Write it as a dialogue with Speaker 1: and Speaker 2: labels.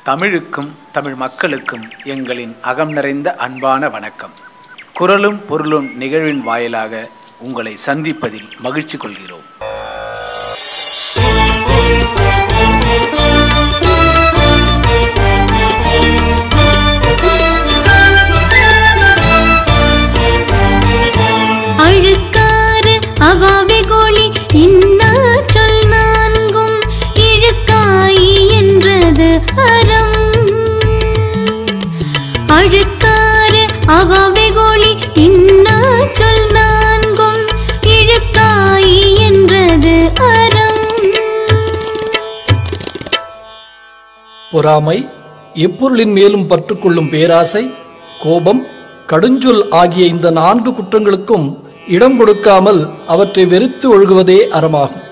Speaker 1: தமிழுக்கும் தமிழ் மக்களுக்கும் எங்களின் அகம் நிறைந்த அன்பான வணக்கம் குரலும் பொருளும் நிகழ்வின் வாயிலாக உங்களை சந்திப்பதில் மகிழ்ச்சி கொள்கிறோம்
Speaker 2: அழுக்காறு அவாவே கோழி இன்னா சொல் நான்கும் இழுக்காயி என்றது அறம் அழுக்காறு அவாவே கோழி இன்னா சொல் நான்கும் இழுக்காயி என்றது அறம்
Speaker 3: பொறாமை எப்பொருளின் மேலும் பற்றுக்கொள்ளும் பேராசை கோபம் கடுஞ்சொல் ஆகிய இந்த நான்கு குற்றங்களுக்கும் இடம் கொடுக்காமல் அவற்றை வெறுத்து ஒழுகுவதே அறமாகும்